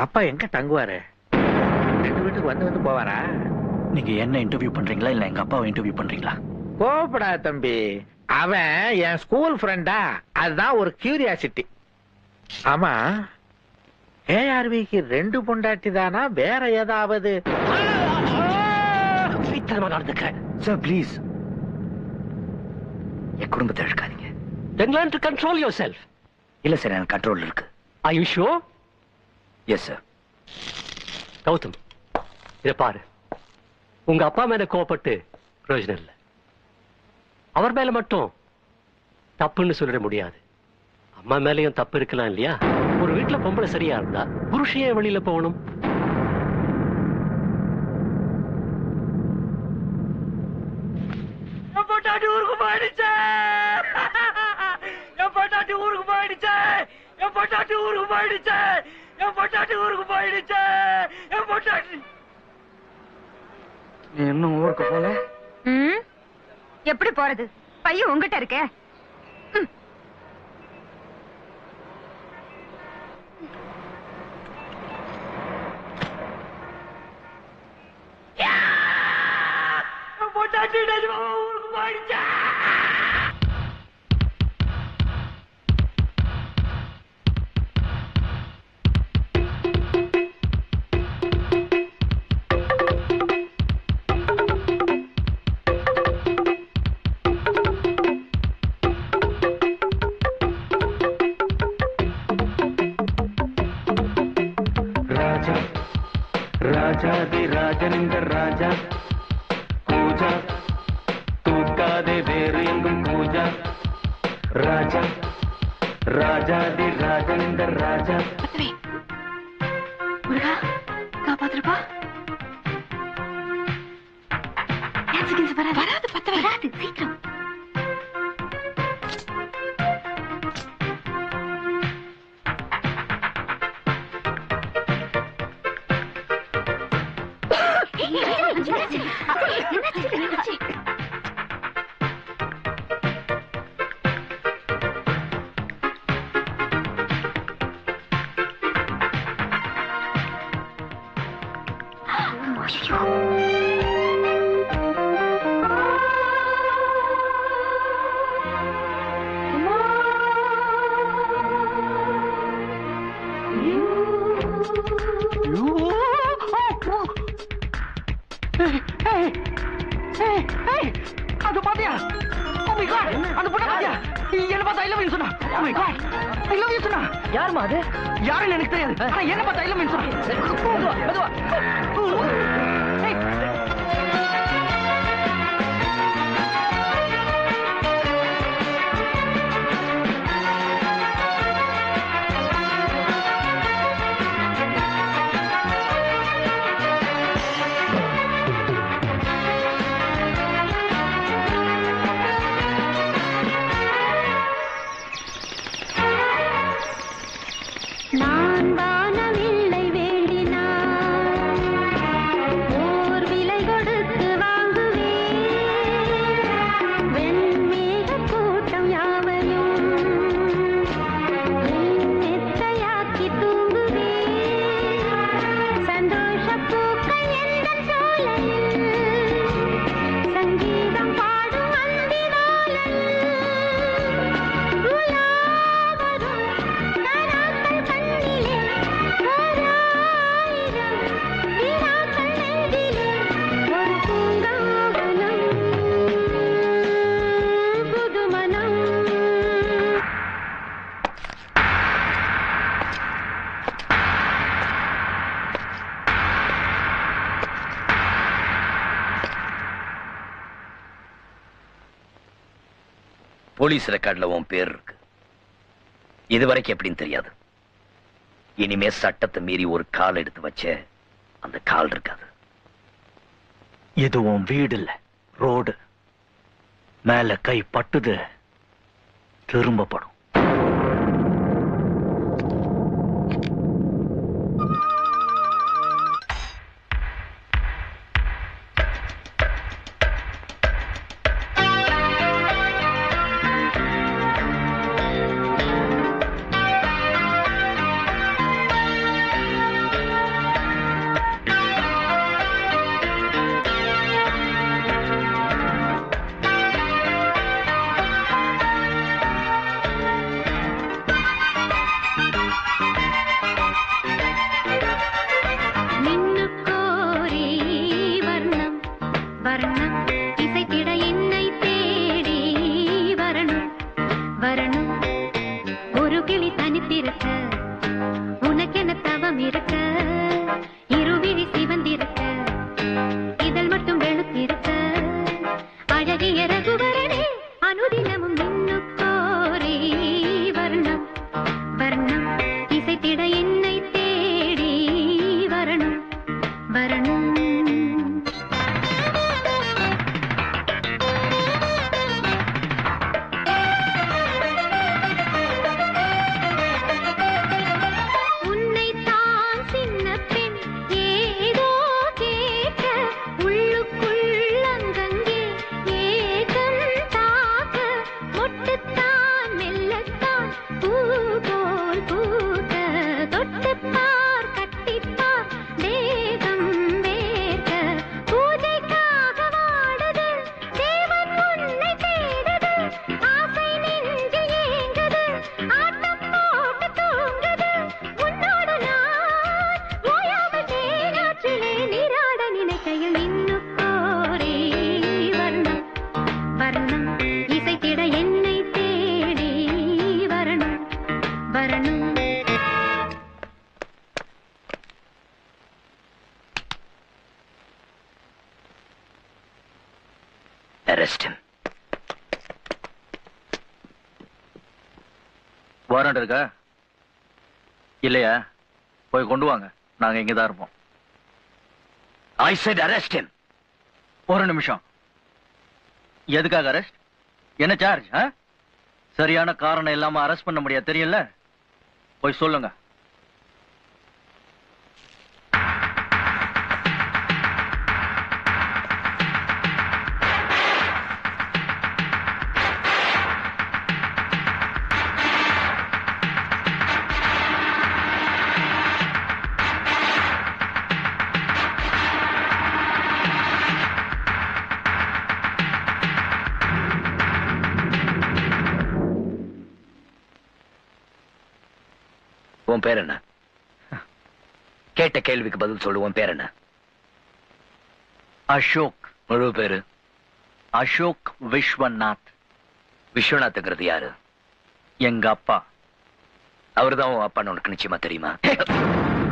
அப்பா எங்க தங்குவாரு ரெண்டு வீட்டுக்கு வந்து வந்து போவாரா நீங்க என்ன இன்டர்வியூ பண்றீங்களா இல்ல எங்க அப்பாவை இன்டர்வியூ பண்றீங்களா கோபப்படாத தம்பி அவன் என் ஸ்கூல் ஃப்ரெண்டா அதுதான் ஒரு கியூரியாசிட்டி ஆமா ஏஆர்விக்கு ரெண்டு பொண்டாட்டி தானா வேற ஏதாவது வீட்டுல நடந்துக்கிறேன் சார் ப்ளீஸ் என் குடும்பத்தை இழுக்காதீங்க Then learn to control yourself. இல்ல சார் எனக்கு கண்ட்ரோல் இருக்கு Are you sure? Yes sir Gautham இத பாரு உங்க அப்பா மேல கோவப்பட்டு பிரயோஜனம் இல்லை அவர் மேல மட்டும் தப்புன்னு சொல்லிட முடியாது அம்மா மேலயும் தப்பு இருக்கலாம் இல்லையா ஒரு வீட்டுல பொம்பளை சரியா இருந்தா புருஷன் ஏன் வெளியில போகணும் என் பொட்டாட்டி ஊருக்கு போயிடுச்சு என் பொட்டாட்டி ஊருக்கு போயிடுச்சு என் பொட்டாட்டி ஊருக்கு போயிடுச்சு என் பொட்டாட்டி ஊருக்கு போயிடுச்சு என் பொட்டாட்டி இன்னும் ஊருக்கு போல ம் எப்படி போறது பையன் உங்ககிட்ட இருக்கே ம். என் பொட்டாட்டி நிஜமாவா ஊருக்கு போயிடுச்சு ராஜா ராஜாதி ராஜனிந்த ராஜா பூஜா தூக்காதே வேறு எங்கும் பூஜா ராஜா ராஜாதி ராஜனிந்த ராஜா பத்தவே முருகா காப்பாத்துருப்பா வராது வராது பத்தவே வராது சீக்கிரம் என்னாச்சு? என்னாச்சு? என்னாச்சு? ஐயோ. அது பாத்தியா Oh my God! அந்த பொண்ணை பாத்தியா என்ன பார்த்தா ஐ லவ் யூ சொன்னா Oh my God! I love you சொன்னா யாருமா அது யாருன்னு எனக்கு தெரியாது ஆனா என்ன பார்த்தா ஐ லவ் யூ சொன்னா மெதுவா மெதுவா ஏய். நான் வானவில்லை வேண்டினான் ஓர் விலை கொடுத்து வாங்குவேன் வெண்மேக கூட்டம் யாவையும் மெத்தையாக்கி தூங்குவேன் சந்தோஷ பூக்கள் எந்த சோலையில் சங்கீதம் பாடும் அந்தினாலையில் உலாவரும் கனாக்கள் கண்ணிலே ஓராயிரம் வினாக்கள் நெஞ்சிலே ஒரு பூங்காவனம் புதுமனம் போலீஸ் ரெக்கார்ட்ல உன் பேர் இருக்கு இது வரைக்கும் எப்படின்னு தெரியாது இனிமே சட்டத்தை மீறி ஒரு கால் எடுத்து வச்ச அந்த கால் இருக்காது இது உன் வீடு இல்ல ரோடு மேல கை பட்டுது திரும்பப்படும் ஆ arrest him வாரண்ட் இருக்கா இல்லையா போய் கொண்டு வாங்க நாங்க இங்க தான் இருப்போம் i said arrest him ஒரு நிமிஷம் எதுக்காக அரெஸ்ட் என்ன சார்ஜ் சரியான காரணம் இல்லாம அரெஸ்ட் பண்ண முடியாது தெரியல போய் சொல்லுங்க உன் பேர் என்ன கேட்ட கேள்விக்கு பதில் சொல்லு உன் பேர் என்ன அசோக் முழு பேரு அசோக் விஸ்வநாத் விஸ்வநாத்ங்கிறது யாரு எங்க அப்பா அவர்தான் உன் அப்பா உனக்கு நிச்சயமா தெரியுமா